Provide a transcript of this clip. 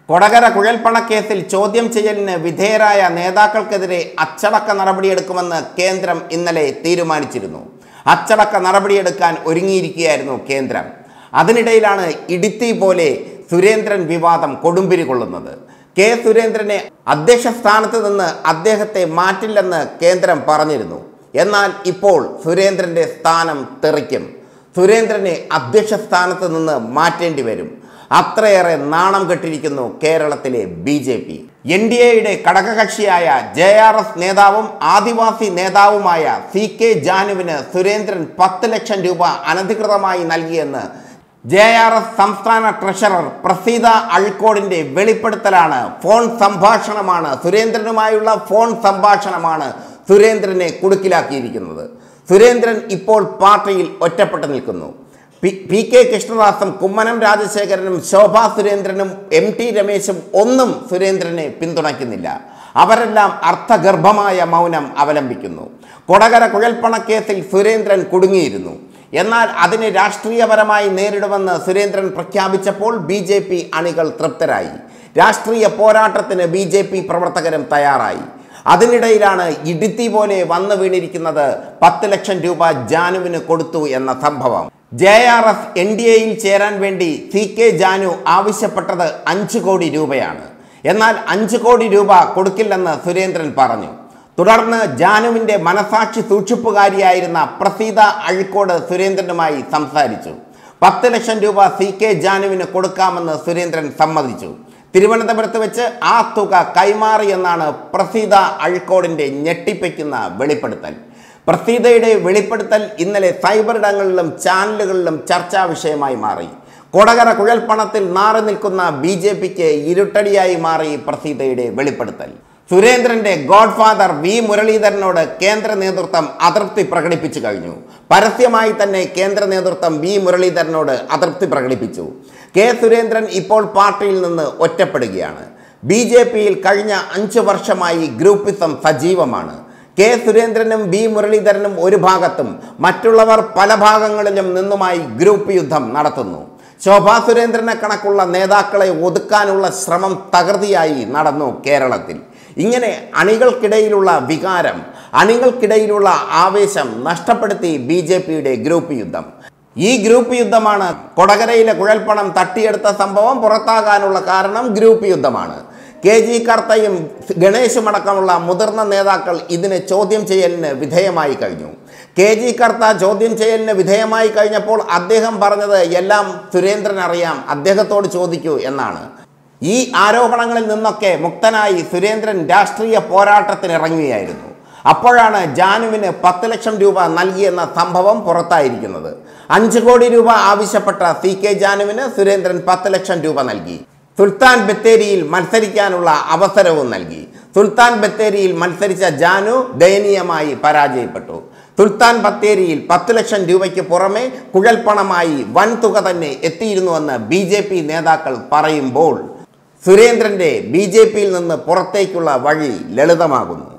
കൊടകര കുഴൽപ്പണക്കേസിൽ ചോദ്യം ചെയ്യലിന് വിധേയരായ നേതാക്കൾക്കെതിരെ അച്ചടക്ക നടപടിയെടുക്കുമെന്ന് കേന്ദ്രം ഇന്നലെ തീരുമാനിച്ചിരുന്നു അച്ചടക്ക നടപടിയെടുക്കാൻ ഒരുങ്ങിയിരിക്കുകയായിരുന്നു കേന്ദ്രം അതിനിടയിലാണ് ഇടിത്തി പോലെ സുരേന്ദ്രൻ വിവാദം കൊടുമ്പിരി കൊള്ളുന്നത് കെ സുരേന്ദ്രനെ അധ്യക്ഷ സ്ഥാനത്ത് നിന്ന് അദ്ദേഹത്തെ മാറ്റില്ലെന്ന് കേന്ദ്രം പറഞ്ഞിരുന്നു എന്നാൽ ഇപ്പോൾ സുരേന്ദ്രന്റെ സ്ഥാനം തെറിക്കും സുരേന്ദ്രനെ അധ്യക്ഷ സ്ഥാനത്ത് നിന്ന് മാറ്റേണ്ടി വരും അത്രയേറെ നാണം കെട്ടിരിക്കുന്നു കേരളത്തിലെ BJP N D എയുടെ ഘടകകക്ഷിയായ ജെ ആർ എസ് നേതാവും ആദിവാസി നേതാവുമായ സി കെ ജാനുവിന് സുരേന്ദ്രൻ പത്ത് ലക്ഷം രൂപ അനധികൃതമായി നൽകിയെന്ന് ജെ ആർ എസ് സംസ്ഥാന ട്രഷറർ പ്രസീത അഴിക്കോടിന്റെ വെളിപ്പെടുത്തലാണ് ഫോൺ സംഭാഷണമാണ് സുരേന്ദ്രനുമായുള്ള ഫോൺ സംഭാഷണമാണ് സുരേന്ദ്രനെ കുടുക്കിലാക്കിയിരിക്കുന്നത് സുരേന്ദ്രൻ ഇപ്പോൾ പാർട്ടിയിൽ ഒറ്റപ്പെട്ടു നിൽക്കുന്നു പി പി കെ കൃഷ്ണദാസും കുമ്മനം രാജശേഖരനും ശോഭാ സുരേന്ദ്രനും എം ടി രമേശും ഒന്നും സുരേന്ദ്രനെ പിന്തുണയ്ക്കുന്നില്ല അവരെല്ലാം അർത്ഥഗർഭമായ മൗനം അവലംബിക്കുന്നു കൊടകര കുഴൽപ്പണക്കേസിൽ സുരേന്ദ്രൻ കുടുങ്ങിയിരുന്നു എന്നാൽ അതിനെ രാഷ്ട്രീയപരമായി നേരിടുമെന്ന് സുരേന്ദ്രൻ പ്രഖ്യാപിച്ചപ്പോൾ ബി ജെ പി അണികൾ തൃപ്തരായി രാഷ്ട്രീയ പോരാട്ടത്തിന് ബി ജെ പി പ്രവർത്തകരും തയ്യാറായി അതിനിടയിലാണ് ഇടുത്തി പോലെ വന്നു വീണിരിക്കുന്നത് പത്ത് ലക്ഷം രൂപ ജാനുവിന് കൊടുത്തു എന്ന സംഭവം JRS N D എയിൽ ചേരാൻ വേണ്ടി സി കെ ജാനു ആവശ്യപ്പെട്ടത് അഞ്ച് കോടി രൂപയാണ് എന്നാൽ അഞ്ച് കോടി രൂപ കൊടുക്കില്ലെന്ന് സുരേന്ദ്രൻ പറഞ്ഞു തുടർന്ന് ജാനുവിൻ്റെ മനസാക്ഷി സൂക്ഷിപ്പുകാരിയായിരുന്ന പ്രസീത അഴിക്കോട് സുരേന്ദ്രനുമായി സംസാരിച്ചു പത്ത് ലക്ഷം രൂപ സി കെ ജാനുവിന് കൊടുക്കാമെന്ന് സുരേന്ദ്രൻ സമ്മതിച്ചു തിരുവനന്തപുരത്ത് വെച്ച് ആ തുക കൈമാറിയെന്നാണ് പ്രസീത അഴിക്കോടിൻ്റെ ഞെട്ടിപ്പിക്കുന്ന വെളിപ്പെടുത്തൽ പ്രസീതയുടെ വെളിപ്പെടുത്തൽ ഇന്നലെ സൈബർ ഇടങ്ങളിലും ചാനലുകളിലും ചർച്ചാ വിഷയമായി മാറി കൊടകര കുഴൽപ്പണത്തിൽ നാറി നിൽക്കുന്ന ബി ജെ പിക്ക് ഇരുട്ടടിയായി മാറി പ്രസീതയുടെ വെളിപ്പെടുത്തൽ സുരേന്ദ്രന്റെ ഗോഡ്ഫാദർ വി മുരളീധരനോട് കേന്ദ്ര നേതൃത്വം അതൃപ്തി പ്രകടിപ്പിച്ചു കഴിഞ്ഞു പരസ്യമായി തന്നെ കേന്ദ്ര നേതൃത്വം വി മുരളീധരനോട് അതൃപ്തി പ്രകടിപ്പിച്ചു കെ സുരേന്ദ്രൻ ഇപ്പോൾ പാർട്ടിയിൽ നിന്ന് ഒറ്റപ്പെടുകയാണ് ബി ജെ പിയിൽ കഴിഞ്ഞ അഞ്ച് വർഷമായി ഗ്രൂപ്പിസം സജീവമാണ് കെ സുരേന്ദ്രനും ബി മുരളീധരനും ഒരു ഭാഗത്തും മറ്റുള്ളവർ പല ഭാഗങ്ങളിലും നിന്നുമായി ഗ്രൂപ്പ് യുദ്ധം നടത്തുന്നു ശോഭാ സുരേന്ദ്രനെ കണക്കുള്ള നേതാക്കളെ ഒതുക്കാനുള്ള ശ്രമം തകൃതിയായി നടന്നു കേരളത്തിൽ ഇങ്ങനെ അണികൾക്കിടയിലുള്ള വികാരം അണികൾക്കിടയിലുള്ള ആവേശം നഷ്ടപ്പെടുത്തി ബി ജെ പിയുടെ ഗ്രൂപ്പ് യുദ്ധം ഈ ഗ്രൂപ്പ് യുദ്ധമാണ് കൊടകരയിലെ കുഴൽപ്പണം തട്ടിയെടുത്ത സംഭവം പുറത്താകാനുള്ള കാരണം ഗ്രൂപ്പ് യുദ്ധമാണ് കെ ജി കർത്തയും ഗണേശും അടക്കമുള്ള മുതിർന്ന നേതാക്കൾ ഇതിന് ചോദ്യം ചെയ്യലിന് വിധേയമായി കഴിഞ്ഞു കെ ജി കർത്ത ചോദ്യം ചെയ്യലിന് വിധേയമായി കഴിഞ്ഞപ്പോൾ അദ്ദേഹം പറഞ്ഞത് എല്ലാം സുരേന്ദ്രൻ അറിയാം അദ്ദേഹത്തോട് ചോദിക്കൂ എന്നാണ് ഈ ആരോപണങ്ങളിൽ നിന്നൊക്കെ മുക്തനായി സുരേന്ദ്രൻ രാഷ്ട്രീയ പോരാട്ടത്തിന് ഇറങ്ങുകയായിരുന്നു അപ്പോഴാണ് ജാനുവിന് പത്ത് ലക്ഷം രൂപ നൽകിയെന്ന സംഭവം പുറത്തായിരിക്കുന്നത് അഞ്ച് കോടി രൂപ ആവശ്യപ്പെട്ട സി കെ ജാനുവിന് സുരേന്ദ്രൻ പത്ത് ലക്ഷം രൂപ നൽകി സുൽത്താൻ ബത്തേരിയിൽ മത്സരിക്കാനുള്ള അവസരവും നൽകി സുൽത്താൻ ബത്തേരിയിൽ മത്സരിച്ച ജാനു ദയനീയമായി പരാജയപ്പെട്ടു സുൽത്താൻ ബത്തേരിയിൽ പത്ത് ലക്ഷം രൂപയ്ക്ക് പുറമെ കുഴൽപ്പണമായി വൻ തുക തന്നെ എത്തിയിരുന്നുവെന്ന് ബി ജെ പി നേതാക്കൾ പറയുമ്പോൾ സുരേന്ദ്രന്റെ ബി ജെ പിയിൽ നിന്ന് പുറത്തേക്കുള്ള വഴി ലളിതമാകുന്നു